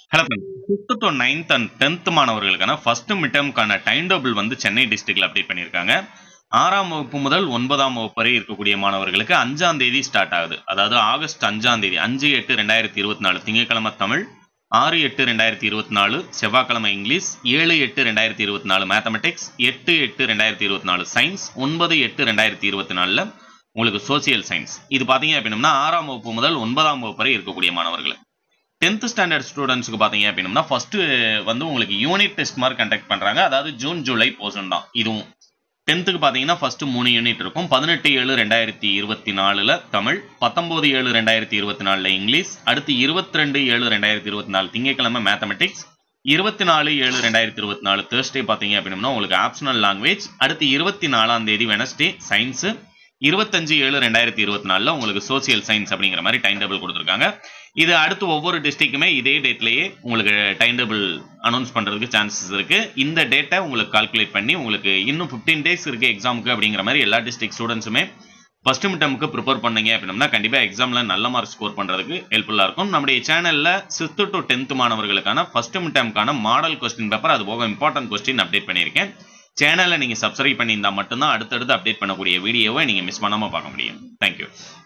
hello fifth to ninth and tenth மாணவர்களுக்கான first மிட்டம்க்கான time table வந்து சென்னை டிஸ்ட்ரிக்ட்ல அப்டேட் பண்ணியிருக்காங்க ஆறாம் வகுப்பு முதல் ஒன்பதாம் வகுப்பு வரை இருக்கக்கூடிய மாணவர்களுக்கு அஞ்சாம் தேதி ஸ்டார்ட் ஆகுது அதாவது ஆகஸ்ட் அஞ்சாம் தேதி அஞ்சு எட்டு ரெண்டாயிரத்தி இருபத்தி நாலு திங்கட்கிழமை தமிழ் ஆறு எட்டு ரெண்டாயிரத்தி இருபத்தி நாலு செவ்வாய்க்கிழமை இங்கிலீஷ் ஏழு எட்டு ரெண்டாயிரத்தி இருபத்தி நாலு மேத்தமெட்டிக்ஸ் எட்டு எட்டு ரெண்டாயிரத்தி இருபத்தி நாலு சயின்ஸ் ஒன்பது எட்டு ரெண்டாயிரத்தி இருபத்தி நாலில் உங்களுக்கு சோசியல் சயின்ஸ் இது பார்த்தீங்க அப்படின்னா ஆறாம் வகுப்பு முதல் ஒன்பதாம் வகுப்பு வரை இருக்கக்கூடிய மாணவர்கள் டென்த் ஸ்டாண்டர்ட் ஸ்டூடெண்ட்ஸ்க்கு பார்த்தீங்க அப்படின்னா ஃபர்ஸ்ட் வந்து உங்களுக்கு யூனிட் டெஸ்ட் மாதிரி கண்டக்ட் பண்ணுறாங்க அதாவது ஜூன் ஜூலை போர்ஷன் தான் இதுவும் டென்த்துக்கு பார்த்தீங்கன்னா ஃபர்ஸ்ட் மூணு யூனிட் இருக்கும் பதினெட்டு ஏழு ரெண்டாயிரத்தி இருபத்தி நாலில் தமிழ் பத்தொம்போது ஏழு ரெண்டாயிரத்தி இருபத்தி நாலில் இங்கிலீஷ் அடுத்து இருபத்தி ரெண்டு ஏழு ரெண்டாயிரத்தி இருபத்தி நாலு திங்கட்கிழமை மேத்தமெட்டிக்ஸ் இருபத்தி நாலு ஏழு ரெண்டாயிரத்தி இருபத்தி நாலு தேர்ஸ்டே பார்த்தீங்க அப்படின்னா உங்களுக்கு ஆப்ஷனல் லாங்குவேஜ் அடுத்து இருபத்தி நாலாம் தேதி வெனஸ்டே சயின்ஸு இருபத்தஞ்சு ஏழு ரெண்டாயிரத்தி இருபத்தி நாலில் உங்களுக்கு சோசியல் சயின்ஸ் அப்படிங்கிற மாதிரி டைம் டேபிள் கொடுத்துருக்காங்க இது அடுத்து ஒவ்வொரு டிஸ்ட்ரிக்ட்டுமே இதே டேட்லேயே உங்களுக்கு டைம் டேபிள் அனௌன்ஸ் பண்ணுறதுக்கு சான்சஸ் இருக்குது இந்த டேட்டை உங்களுக்கு கால்குலேட் பண்ணி உங்களுக்கு இன்னும் ஃபிஃப்டீன் டேஸ் இருக்குது எக்ஸாமுக்கு அப்படிங்கிற மாதிரி எல்லா டிஸ்ட்ரிக்ட் ஸ்டூடெண்ட்ஸுமே ஃபர்ஸ்ட் மிட்டமுக்கு ப்ரிப்பேர் பண்ணீங்க அப்படின்னா கண்டிப்பாக எக்ஸாமில் நல்ல மார்க் ஸ்கோர் பண்ணுறதுக்கு ஹெல்ப்ஃபுல்லாக இருக்கும் நம்முடைய சேனலில் சிக்ஸ்த்து டு டென்த் மாணவர்களுக்கான ஃபர்ஸ்ட் மிட்டமுக்கான மாடல் கொஸ்டின் பேப்பர் அது போக இம்பார்ட்டன்ட் கொஸ்டின் அப்டேட் பண்ணியிருக்கேன் சேனலை நீங்கள் சப்ஸ்கிரைப் பண்ணியிருந்தால் மட்டும்தான் அடுத்தடுத்து அப்டேட் பண்ணக்கூடிய வீடியோவை நீங்கள் மிஸ் பண்ணாமல் பார்க்க முடியும் தேங்க்யூ